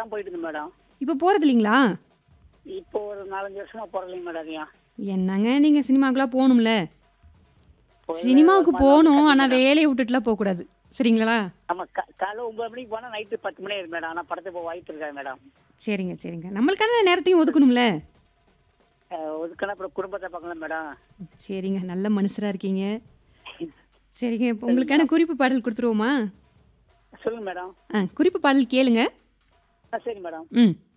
தான் போயிட்டு இருக்கு மேடம் இப்போ போகிறது இல்லைங்களா இப்போ ஒரு நாலஞ்சு வருஷமா போறலைங்க மேடம் அதையும் என்னங்க நீங்கள் சினிமாக்கெலாம் போகணும்ல போய் சினிமாவுக்கு ஒரு மாதிரி போகணும் கட்டி ஆனால் மேடம். வேலையை விட்டுட்டுலாம் போகக்கூடாது சரிங்களா ஆமா கா- காலைல ஒன்பது மணிக்கு போனா நைட்டு பத்து மணி ஆயிரும் மேடம் ஆனா படத்துக்கு போக வாய்ப்பு இருக்காது மேடம் சரிங்க சரிங்க நம்மளுக்கான நேரத்தையும் ஒதுக்கணும்ல அஹ் ஒதுக்குனா அப்புறம் குடும்பத்தை பார்க்கலாம் மேடம் சரிங்க நல்ல மனுஷராக இருக்கீங்க சரிங்க இப்போ உங்களுக்கான குறிப்பு பாடல் கொடுத்துருவோமா சொல்லுங்க மேடம் ஆ குறிப்பு பாடல் கேளுங்க ஆ சரி மேடம் ம்